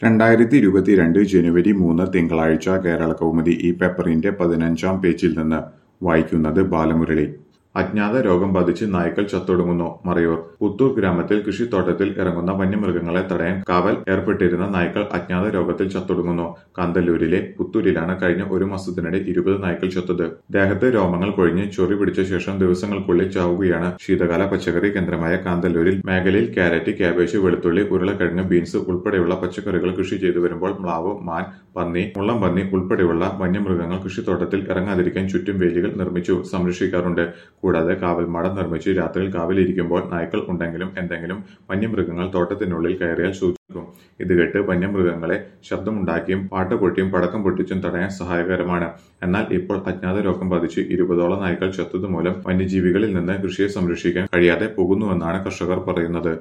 രണ്ടായിരത്തി ഇരുപത്തിരണ്ട് ജനുവരി മൂന്ന് തിങ്കളാഴ്ച കേരളകൗമുദി ഈ പേപ്പറിന്റെ പതിനഞ്ചാം പേജിൽ നിന്ന് വായിക്കുന്നത് ബാലമുരളി അജ്ഞാത രോഗം ബാധിച്ച് നായ്ക്കൾ ചത്തൊടുങ്ങുന്നു മറയൂർ പുത്തൂർ ഗ്രാമത്തിൽ കൃഷിത്തോട്ടത്തിൽ ഇറങ്ങുന്ന വന്യമൃഗങ്ങളെ തടയാൻ കാവൽ ഏർപ്പെട്ടിരുന്ന നായ്ക്കൾ അജ്ഞാത രോഗത്തിൽ ചത്തൊടുങ്ങുന്നു കാന്തല്ലൂരിലെ പുത്തൂരിലാണ് കഴിഞ്ഞ ഒരു മാസത്തിനിടെ ഇരുപത് നായ്ക്കൾ ചത്തത് ദേഹത്ത് രോമങ്ങൾ കൊഴിഞ്ഞ് ചൊറി പിടിച്ച ശേഷം ദിവസങ്ങൾക്കുള്ളിൽ ചാവുകയാണ് ശീതകാല പച്ചക്കറി കേന്ദ്രമായ കാന്തല്ലൂരിൽ മേഖലയിൽ ക്യാരറ്റ് ക്യാബേജ് വെളുത്തുള്ളി ഉരുളക്കിഴങ്ങ് ബീൻസ് ഉൾപ്പെടെയുള്ള പച്ചക്കറികൾ കൃഷി ചെയ്തു വരുമ്പോൾ മ്ലാവ് മാൻ പന്നി മുള്ളം പന്നി ഉൾപ്പെടെയുള്ള വന്യമൃഗങ്ങൾ കൃഷിത്തോട്ടത്തിൽ ഇറങ്ങാതിരിക്കാൻ ചുറ്റും വേലികൾ നിർമ്മിച്ചു സംരക്ഷിക്കാറുണ്ട് കൂടാതെ കാവൽമാടം നിർമ്മിച്ച് രാത്രിയിൽ കാവലിരിക്കുമ്പോൾ നായ്ക്കൾ ഉണ്ടെങ്കിലും എന്തെങ്കിലും വന്യമൃഗങ്ങൾ തോട്ടത്തിനുള്ളിൽ കയറിയാൽ സൂചിക്കും ഇത് കേട്ട് വന്യമൃഗങ്ങളെ ശബ്ദമുണ്ടാക്കിയും പാട്ട് പൊട്ടിയും പടക്കം പൊട്ടിച്ചും തടയാൻ സഹായകരമാണ് എന്നാൽ ഇപ്പോൾ അജ്ഞാത രോഗം ബാധിച്ച് ഇരുപതോളം നായ്ക്കൾ ചത്തതുമൂലം വന്യജീവികളിൽ നിന്ന് കൃഷിയെ സംരക്ഷിക്കാൻ കഴിയാതെ പോകുന്നുവെന്നാണ് കർഷകർ പറയുന്നത്